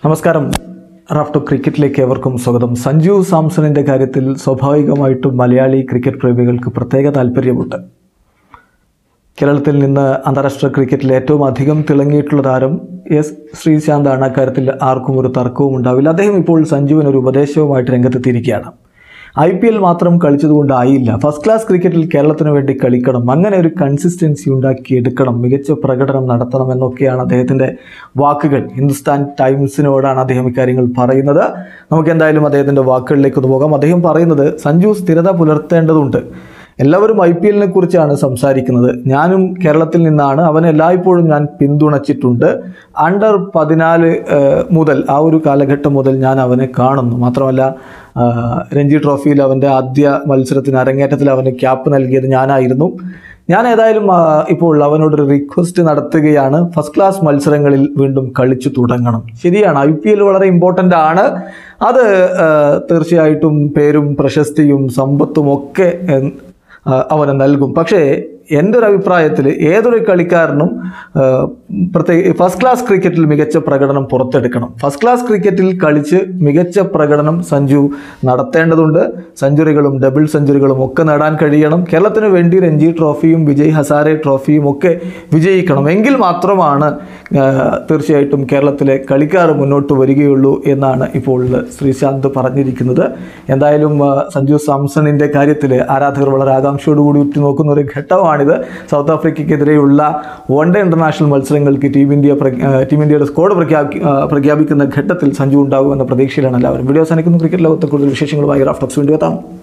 നമസ്കാരം റാഫ്റ്റോ ക്രിക്കറ്റിലേക്ക് ഏവർക്കും സ്വാഗതം സഞ്ജു സാംസണിൻ്റെ കാര്യത്തിൽ സ്വാഭാവികമായിട്ടും മലയാളി ക്രിക്കറ്റ് പ്രേമികൾക്ക് പ്രത്യേക താല്പര്യമുണ്ട് കേരളത്തിൽ നിന്ന് അന്താരാഷ്ട്ര ക്രിക്കറ്റിൽ ഏറ്റവും അധികം തിളങ്ങിയിട്ടുള്ള താരം എസ് ശ്രീശാന്താണ് അക്കാര്യത്തിൽ ആർക്കും ഒരു തർക്കവും ഉണ്ടാവില്ല അദ്ദേഹം ഇപ്പോൾ സഞ്ജുവിന് ഒരു ഉപദേശവുമായിട്ട് രംഗത്തെത്തിയിരിക്കുകയാണ് ഐ പി എൽ മാത്രം കളിച്ചതുകൊണ്ടായില്ല ഫസ്റ്റ് ക്ലാസ് ക്രിക്കറ്റിൽ കേരളത്തിന് വേണ്ടി കളിക്കണം അങ്ങനെ ഒരു കൺസിസ്റ്റൻസി ഉണ്ടാക്കി എടുക്കണം മികച്ച പ്രകടനം നടത്തണം എന്നൊക്കെയാണ് അദ്ദേഹത്തിൻ്റെ വാക്കുകൾ ഹിന്ദുസ്ഥാൻ ടൈംസിനോടാണ് അദ്ദേഹം ഇക്കാര്യങ്ങൾ പറയുന്നത് നമുക്ക് എന്തായാലും അദ്ദേഹത്തിൻ്റെ വാക്കുകളിലേക്ക് ഒന്ന് പോകാം അദ്ദേഹം പറയുന്നത് സഞ്ജു സ്ഥിരത പുലർത്തേണ്ടതുണ്ട് എല്ലാവരും ഐ പി എല്ലിനെ കുറിച്ചാണ് സംസാരിക്കുന്നത് ഞാനും കേരളത്തിൽ നിന്നാണ് അവനെ എല്ലായ്പ്പോഴും ഞാൻ പിന്തുണച്ചിട്ടുണ്ട് അണ്ടർ പതിനാല് ഏഹ്, മുതൽ ആ ഒരു കാലഘട്ടം മുതൽ ഞാൻ അവനെ കാണുന്നു മാത്രമല്ല ആ, രഞ്ജി ട്രോഫിയിൽ അവൻ്റെ ആദ്യ മത്സരത്തിന് അരങ്ങേറ്റത്തിൽ അവന് ക്യാപ്പ് നൽകിയത് ഞാനായിരുന്നു ഞാൻ ഏതായാലും ആ, ഇപ്പോൾ അവനോടൊരു റിക്വസ്റ്റ് നടത്തുകയാണ് ഫസ്റ്റ് ക്ലാസ് മത്സരങ്ങളിൽ വീണ്ടും കളിച്ചു തുടങ്ങണം ശരിയാണ് ഐ പി എൽ വളരെ ഇമ്പോർട്ടൻ്റ് ആണ് അത് ആ, തീർച്ചയായിട്ടും പേരും പ്രശസ്തിയും സമ്പത്തും ഒക്കെ എൻ- ആ, അവന് നൽകും പക്ഷേ എൻ്റെ ഒരു അഭിപ്രായത്തിൽ ഏതൊരു കളിക്കാരനും ആ, പ്രത്യേക ഫസ്റ്റ് ക്ലാസ് ക്രിക്കറ്റിൽ മികച്ച പ്രകടനം പുറത്തെടുക്കണം ഫസ്റ്റ് ക്ലാസ് ക്രിക്കറ്റിൽ കളിച്ച് മികച്ച പ്രകടനം സഞ്ജു നടത്തേണ്ടതുണ്ട് സെഞ്ചുറികളും ഡബിൾ സെഞ്ചുറികളും ഒക്കെ നേടാൻ കഴിയണം കേരളത്തിന് വേണ്ടി രഞ്ജി ട്രോഫിയും വിജയ് ഹസാരെ ട്രോഫിയും ഒക്കെ വിജയിക്കണം എങ്കിൽ മാത്രമാണ് ആ, തീർച്ചയായിട്ടും കേരളത്തിലെ കളിക്കാർ മുന്നോട്ട് വരികയുള്ളൂ എന്നാണ് ഇപ്പോൾ ശ്രീശാന്ത് പറഞ്ഞിരിക്കുന്നത് എന്തായാലും ആ, സഞ്ജു സാംസണിൻ്റെ കാര്യത്തിൽ ആരാധകർ വളരെ ആകാംക്ഷയോടുകൂടി ഉറ്റുനോക്കുന്ന ഒരു ഘട്ടമാണിത് സൗത്ത് ആഫ്രിക്കയ്ക്കെതിരെയുള്ള വൺ ഡേ ഇന്റർനാഷണൽ മത്സരങ്ങൾക്ക് ടീം ഇന്ത്യ പ്രഖ്യാ- ആ, ടീം ഇന്ത്യയുടെ സ്കോഡ് പ്രഖ്യാപി ആ, പ്രഖ്യാപിക്കുന്ന ഘട്ടത്തിൽ സഞ്ജു ഉണ്ടാകുമെന്ന പ്രതീക്ഷയിലാണ് എല്ലാവരും വീഡിയോ അവസാനിക്കുന്നു ക്രിക്കറ്റ് ലോകത്തെ കൂടുതൽ വിശേഷങ്ങളുമായി റാഫ്റ്റോക്സ് വേണ്ടി എത്താം